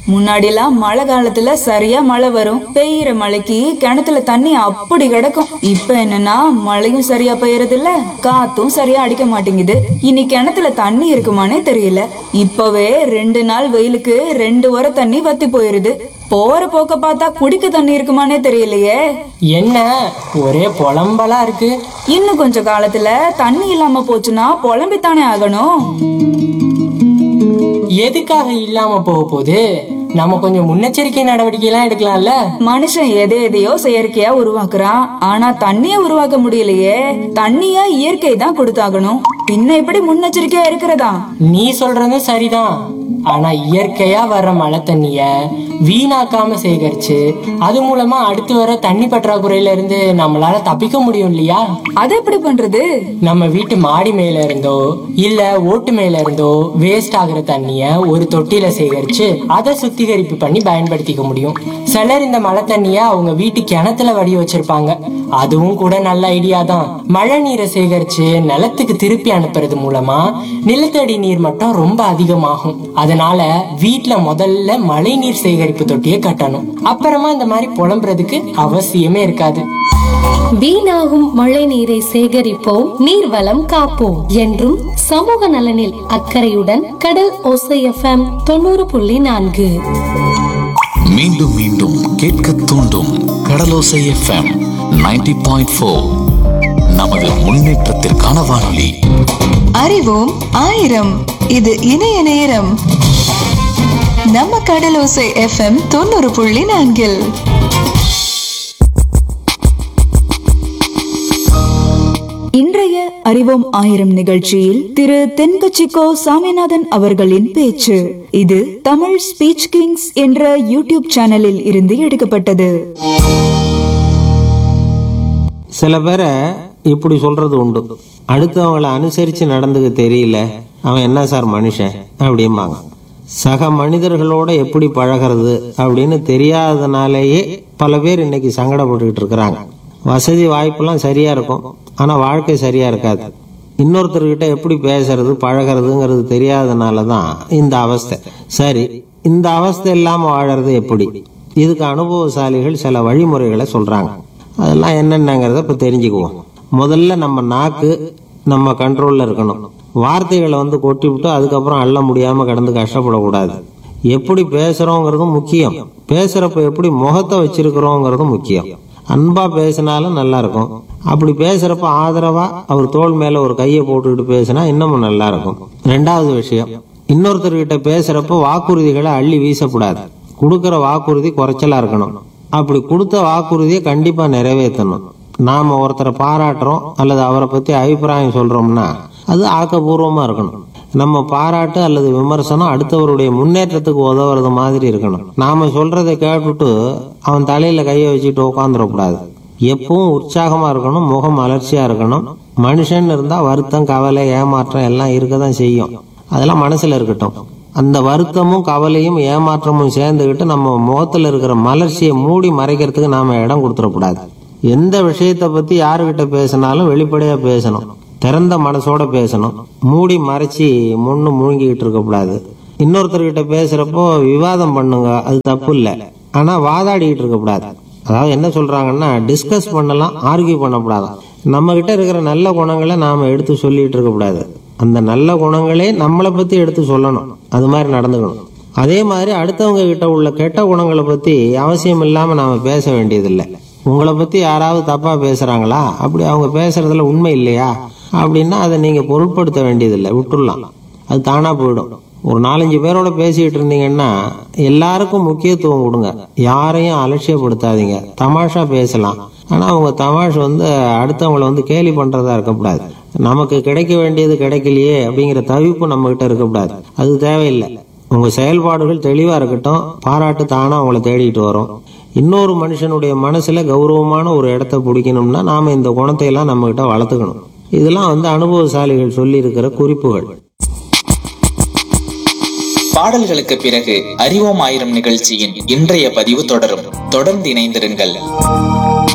முன்னாடிலாம் மழை காலத்துல சரியா மழை வரும் பெய்யுற மழைக்கு கிணத்துல தண்ணி அப்படி கிடக்கும் இப்ப என்னன்னா மழையும் சரியா பெய்யறது இல்ல காத்தும் சரியா அடிக்க மாட்டேங்குது இனி கிணத்துல தண்ணி இருக்குமானே தெரியல இப்பவே ரெண்டு நாள் வெயிலுக்கு ரெண்டு வர தண்ணி வத்தி போயிருது போற போக்க பார்த்தா குடிக்க தண்ணி இருக்குமானே தெரியலையே என்ன ஒரே புலம்பலா இருக்கு இன்னும் கொஞ்ச காலத்துல தண்ணி இல்லாம போச்சுன்னா புலம்பித்தானே ஆகணும் எதுக்காக இல்லாம போக போகுது நம்ம கொஞ்சம் முன்னெச்சரிக்கை நடவடிக்கை எல்லாம் எடுக்கலாம்ல மனுஷன் எதை எதையோ செயற்கையா உருவாக்குறான் ஆனா தண்ணிய உருவாக்க முடியலையே தண்ணிய இயற்கை தான் கொடுத்தாகணும் பின்ன எப்படி முன்னெச்சரிக்கையா இருக்கிறதா நீ சொல்றதும் சரிதான் ஆனா இயற்கையா வர்ற மழை தண்ணிய வீணாக்காம சேகரிச்சு அது மூலமா அடுத்து வர தண்ணி பற்றாக்குறையில இருந்து நம்மளால தப்பிக்க முடியும் இல்லையா அது எப்படி பண்றது நம்ம வீட்டு மாடி மேல இருந்தோ இல்ல ஓட்டு மேல இருந்தோ வேஸ்ட் ஆகுற தண்ணிய ஒரு தொட்டியில சேகரிச்சு அதை சுத்திகரிப்பு பண்ணி பயன்படுத்திக்க முடியும் சிலர் இந்த மழை தண்ணிய அவங்க வீட்டு கிணத்துல வடி வச்சிருப்பாங்க அதுவும் கூட நல்ல ஐடியா தான் மழை நீரை சேகரிச்சு நிலத்துக்கு திருப்பி அனுப்புறது மூலமா நிலத்தடி நீர் மட்டம் ரொம்ப அதிகமாகும் அதனால வீட்ல முதல்ல மழை நீர் சேகரிப்பு தொட்டியை கட்டணும் அப்புறமா இந்த மாதிரி புலம்புறதுக்கு அவசியமே இருக்காது வீணாகும் மழை நீரை சேகரிப்போம் நீர்வளம் காப்போம் என்றும் சமூக நலனில் அக்கறையுடன் கடல் ஓசை எஃப்எம் தொண்ணூறு புள்ளி நான்கு மீண்டும் மீண்டும் கேட்க தூண்டும் கடலோசை எஃப்எம் 90.4 பாயிண்ட் நமது முன்னேற்றத்திற்கான வானொலி அறிவோம் ஆயிரம் இது இணைய நேரம் நம்ம கடலோசை எஃப்எம் தொண்ணூறு புள்ளி நான்கில் இன்றைய அறிவோம் ஆயிரம் நிகழ்ச்சியில் திரு தென்கச்சிக்கோ சாமிநாதன் அவர்களின் பேச்சு இது தமிழ் ஸ்பீச் கிங்ஸ் என்ற யூடியூப் சேனலில் இருந்து எடுக்கப்பட்டது சில பேரை இப்படி சொல்றது உண்டு அடுத்தவங்களை அனுசரித்து நடந்துக்க தெரியல அவன் என்ன சார் மனுஷன் அப்படிம்பாங்க சக மனிதர்களோட எப்படி பழகிறது அப்படின்னு தெரியாதனாலேயே பல பேர் இன்னைக்கு சங்கடப்பட்டுக்கிட்டு இருக்கிறாங்க வசதி வாய்ப்பெல்லாம் சரியா இருக்கும் ஆனா வாழ்க்கை சரியா இருக்காது இன்னொருத்தர்கிட்ட எப்படி பேசுறது பழகிறதுங்கிறது தெரியாதனால தான் இந்த அவஸ்தை சரி இந்த அவஸ்தை இல்லாம வாழறது எப்படி இதுக்கு அனுபவசாலிகள் சில வழிமுறைகளை சொல்றாங்க அதெல்லாம் என்னென்னங்கிறத இப்போ தெரிஞ்சுக்குவோம் முதல்ல நம்ம நாக்கு நம்ம கண்ட்ரோல்ல இருக்கணும் வார்த்தைகளை வந்து கொட்டி விட்டு அதுக்கப்புறம் அள்ள முடியாம கடந்து கஷ்டப்படக்கூடாது எப்படி பேசுறோங்கிறதும் முக்கியம் பேசுறப்ப எப்படி முகத்தை வச்சிருக்கிறோங்கிறதும் முக்கியம் அன்பா பேசினாலும் நல்லா இருக்கும் அப்படி பேசுறப்ப ஆதரவா அவர் தோள் மேல ஒரு கையை போட்டுக்கிட்டு பேசினா இன்னமும் நல்லா இருக்கும் ரெண்டாவது விஷயம் இன்னொருத்தர்கிட்ட பேசுறப்ப வாக்குறுதிகளை அள்ளி வீசக்கூடாது கொடுக்கிற வாக்குறுதி குறைச்சலா இருக்கணும் அப்படி கொடுத்த வாக்குறுதியை கண்டிப்பா நிறைவேற்றணும் நாம ஒருத்தரை பாராட்டுறோம் அல்லது அவரை பத்தி அபிப்பிராயம் சொல்றோம்னா அது ஆக்கப்பூர்வமா இருக்கணும் நம்ம பாராட்டு அல்லது விமர்சனம் அடுத்தவருடைய முன்னேற்றத்துக்கு உதவுறது மாதிரி இருக்கணும் நாம சொல்றதை கேட்டுட்டு அவன் தலையில கையை வச்சுட்டு உட்காந்துடக்கூடாது எப்பவும் உற்சாகமா இருக்கணும் முகம் மலர்ச்சியா இருக்கணும் மனுஷன் இருந்தா வருத்தம் கவலை ஏமாற்றம் எல்லாம் இருக்க தான் செய்யும் அதெல்லாம் மனசுல இருக்கட்டும் அந்த வருத்தமும் கவலையும் ஏமாற்றமும் சேர்ந்துக்கிட்டு நம்ம முகத்துல இருக்கிற மலர்ச்சியை மூடி மறைக்கிறதுக்கு நாம இடம் கொடுத்துடக்கூடாது எந்த விஷயத்தை பத்தி யாருக்கிட்ட பேசினாலும் வெளிப்படையா பேசணும் திறந்த மனசோட பேசணும் மூடி மறைச்சி முன்னு முழுங்கிக்கிட்டு இருக்கக்கூடாது இன்னொருத்தர்கிட்ட பேசுறப்போ விவாதம் பண்ணுங்க அது தப்பு இல்லை ஆனா வாதாடிக்கிட்டு இருக்கக்கூடாது அதாவது என்ன சொல்றாங்கன்னா டிஸ்கஸ் பண்ணலாம் ஆர்கியூ பண்ணக்கூடாதான் நம்ம கிட்ட இருக்கிற நல்ல குணங்களை நாம எடுத்து சொல்லிட்டு இருக்கக்கூடாது அந்த நல்ல குணங்களே நம்மளை பத்தி எடுத்து சொல்லணும் அது மாதிரி நடந்துக்கணும் அதே மாதிரி அடுத்தவங்க கிட்ட உள்ள கெட்ட குணங்களை பத்தி அவசியம் இல்லாம நாம பேச வேண்டியதில்லை உங்களை பத்தி யாராவது தப்பா பேசுறாங்களா அப்படி அவங்க பேசுறதுல உண்மை இல்லையா அப்படின்னா அதை நீங்க பொருட்படுத்த வேண்டியதில்லை விட்டுடலாம் அது தானா போயிடும் ஒரு நாலஞ்சு பேரோட பேசிக்கிட்டு இருந்தீங்கன்னா எல்லாருக்கும் முக்கியத்துவம் கொடுங்க யாரையும் அலட்சியப்படுத்தாதீங்க தமாஷா பேசலாம் ஆனா அவங்க தமாஷ் வந்து அடுத்தவங்கள வந்து கேலி பண்றதா இருக்கக்கூடாது நமக்கு கிடைக்க வேண்டியது கிடைக்கலையே அப்படிங்கிற தவிப்பு நம்ம கிட்ட இருக்கக்கூடாது அது தேவையில்லை உங்க செயல்பாடுகள் தெளிவா இருக்கட்டும் பாராட்டு தானா அவங்கள தேடிட்டு வரும் இன்னொரு மனுஷனுடைய மனசுல கௌரவமான ஒரு இடத்த பிடிக்கணும்னா நாம இந்த குணத்தை எல்லாம் நம்ம கிட்ட வளர்த்துக்கணும் இதெல்லாம் வந்து அனுபவசாலிகள் சொல்லி இருக்கிற குறிப்புகள் பாடல்களுக்கு பிறகு அறிவோம் ஆயிரம் நிகழ்ச்சியின் இன்றைய பதிவு தொடரும் தொடர்ந்து இணைந்திருங்கள்